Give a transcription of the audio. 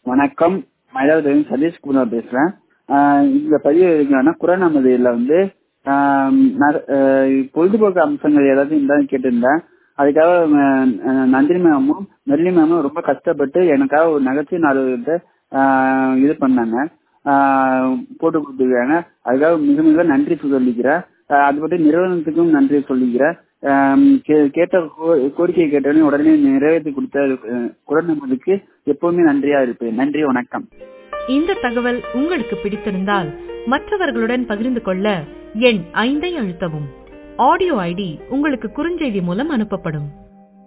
வணக்கம் மயிலாடுதுறை சதீஷ்குமார் பேசுறேன் ஆஹ் இந்த பதிவு என்னன்னா குரநமதியில வந்து ஆஹ் ந- ஆஹ் பொழுதுபோக்கு அம்சங்கள் ஏதாவது இருந்தாலும் கேட்டிருந்தேன் அதுக்காக ஆஹ் ஆஹ் நந்தினி மேமும் மெர்லி மேமும் ரொம்ப கஷ்டப்பட்டு எனக்காக ஒரு நகைச்சுவை நாடகத்தை ஆஹ் இது பண்ணாங்க ஆஹ் போட்டு கொடுத்துருக்காங்க அதுக்காக மிக மிக நன்றி சொல்லிக்கிறேன் ஆஹ் அது பற்றி நிறுவனத்துக்கும் நன்றி சொல்லிக்கிறேன் ஆஹ் கே- கேட்ட கோ- கோரிக்கையை கேட்டோடனே உடனே நிறைவேற்றி கொடுத்த ஆஹ் குரநமதிக்கு எப்பவுமே நன்றியா இருப்பேன் நன்றி வணக்கம் இந்த தகவல் உங்களுக்கு பிடித்திருந்தால் மற்றவர்களுடன் பகிர்ந்து கொள்ள எண் ஐந்தை அழுத்தவும் ஆடியோ ஐடி உங்களுக்கு குறுஞ்செய்தி மூலம் அனுப்பப்படும்